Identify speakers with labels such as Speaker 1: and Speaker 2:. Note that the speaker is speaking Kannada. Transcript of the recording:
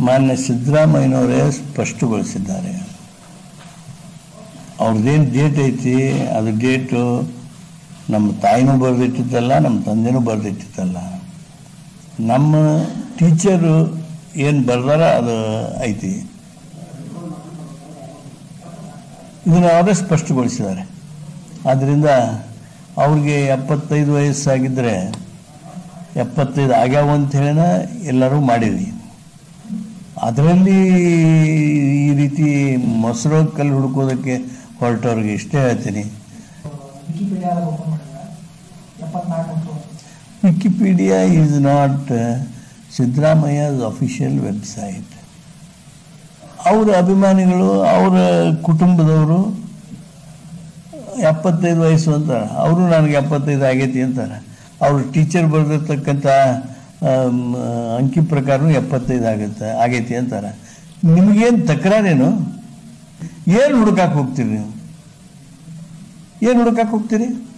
Speaker 1: ಮಾನ್ಯ ಸಿದ್ದರಾಮಯ್ಯನವರೇ ಸ್ಪಷ್ಟಗೊಳಿಸಿದ್ದಾರೆ ಅವ್ರದ್ದೇನು ಡೇಟ್ ಐತಿ ಅದು ಡೇಟು ನಮ್ಮ ತಾಯಿನೂ ಬರೆದಿಟ್ಟಿದ್ದಲ್ಲ ನಮ್ಮ ತಂದೆನೂ ಬರೆದಿಟ್ಟಿದ್ದಲ್ಲ ನಮ್ಮ ಟೀಚರು ಏನು ಬರ್ದಾರ ಅದು ಐತಿ ಇದನ್ನು ಅವರೇ ಸ್ಪಷ್ಟಗೊಳಿಸಿದ್ದಾರೆ ಆದ್ದರಿಂದ ಅವ್ರಿಗೆ ಎಪ್ಪತ್ತೈದು ವಯಸ್ಸಾಗಿದ್ದರೆ ಎಪ್ಪತ್ತೈದು ಆಗ್ಯಾವ ಅಂತ ಹೇಳಿನ ಎಲ್ಲರೂ ಮಾಡಿವಿ ಅದರಲ್ಲಿ ಈ ರೀತಿ ಮೊಸರು ಕಲ್ಲು ಹುಡುಕೋದಕ್ಕೆ ಹೊರಟವ್ರಿಗೆ ಇಷ್ಟೇ ಹೇಳ್ತೀನಿ
Speaker 2: ವಿಕಿಪೀಡಿಯಾದ ಓಪನ್ ಮಾಡಿದ್ರೆ ಎಪ್ಪತ್ನಾಲ್ಕು ಅಂತ
Speaker 1: Wikipedia is not Siddaramaiah's official website ಅವರ ಅಭಿಮಾನಿಗಳು ಅವರ ಕುಟುಂಬದವರು ಎಪ್ಪತ್ತೈದು ವಯಸ್ಸು ಅಂತಾರೆ ಅವರು ನನಗೆ ಎಪ್ಪತ್ತೈದು ಆಗೈತಿ ಅಂತಾರೆ ಅವರು ಟೀಚರ್ ಬರೆದಿರ್ತಕ್ಕಂಥ ಆಮ್, ಅಂಕಿ ಪ್ರಕಾರನೂ ಎಪ್ಪತ್ತೈದು ಆಗುತ್ತೆ ಆಗೈತಿ ಅಂತಾರೆ ನಿಮಗೇನು ತಕರಾರೇನು ಏನು ಹುಡುಕಾಕ್ ಹೋಗ್ತೀರಿ ನೀವು ಏನು ಹುಡುಕಾಕ್ ಹೋಗ್ತೀರಿ